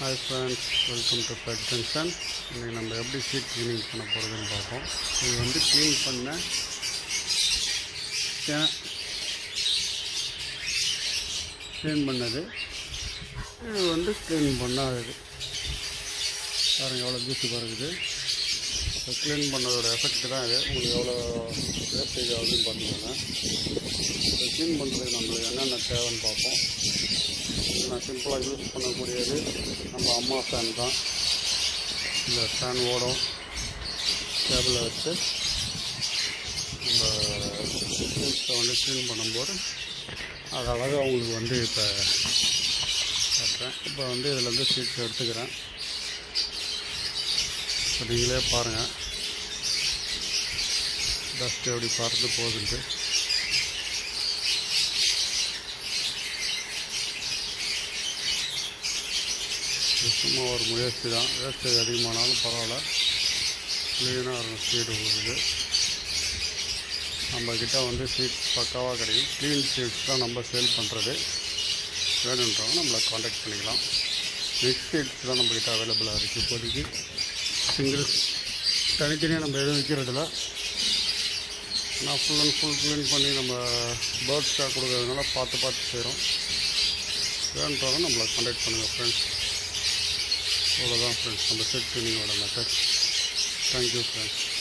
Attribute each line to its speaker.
Speaker 1: hi friends welcome to pet junction இன்றைக்கி நம்ம எப்படி சீட் க்ளீனிங் பண்ண போகிறதுன்னு பார்ப்போம் இது வந்து க்ளீன் பண்ண க்ளீன் பண்ணது இது வந்து க்ளீன் பண்ணாதது பாருங்கள் எவ்வளோ தூசி பறக்குது இப்போ க்ளீன் பண்ணதோட எஃபெக்ட் தான் இது உங்களுக்கு எவ்வளோ வேஸ்டேஜ் ஆகுதுன்னு பார்த்துக்கோங்க இப்போ க்ளீன் பண்ணுறதுக்கு நம்மளுக்கு என்னென்ன தேவைன்னு பார்ப்போம் நான் சிம்பிளாக யூஸ் பண்ணக்கூடியது நம்ம அம்மா ஃபேன் தான் இந்த ஃபேன் ஓடும் டேபிளில் வச்சு நம்ம டூல்ஸை வந்து க்ளீன் பண்ணும்போது அது அழகாக உங்களுக்கு வந்து இப்போ காட்டுறேன் இப்போ வந்து இதில் வந்து சீட்ஸ் எடுத்துக்கிறேன் இப்போ நீங்களே பாருங்கள் டஸ்ட் எப்படி பறந்து போகுதுன்ட்டு இது சும்மா ஒரு முயற்சி தான் வேஸ்டேஜ் அதிகமானாலும் பரவாயில்ல க்ளீனாக இருக்கும் சீடு போகுது நம்மக்கிட்ட வந்து சீட் பக்காவாக கிடைக்கும் க்ளீன் சீட்ஸ் தான் நம்ம சேல் பண்ணுறது வேணுன்றவங்க நம்மளை காண்டாக்ட் பண்ணிக்கலாம் மிக்ஸ் சீட்ஸ் தான் நம்மக்கிட்ட அவைலபிளாக இருக்குது இப்போதைக்கு சிங்கிள் தனித்தனியாக நம்ம எதுவும் விற்கிறதில்ல நான் ஃபுல் அண்ட் ஃபுல் க்ளீன் பண்ணி நம்ம பேர்ட் ஸ்டாக் கொடுக்கறதுனால பார்த்து பார்த்து செய்கிறோம் வேணுன்றவங்க நம்மளை காண்டாக்ட் பண்ணுங்கள் ஃப்ரெண்ட்ஸ் அவ்வளோதான் ஃப்ரெண்ட்ஸ் நம்ம செட் க்ளீனிங்கோட மெத்தட் தேங்க்யூ ஃப்ரெண்ட்ஸ்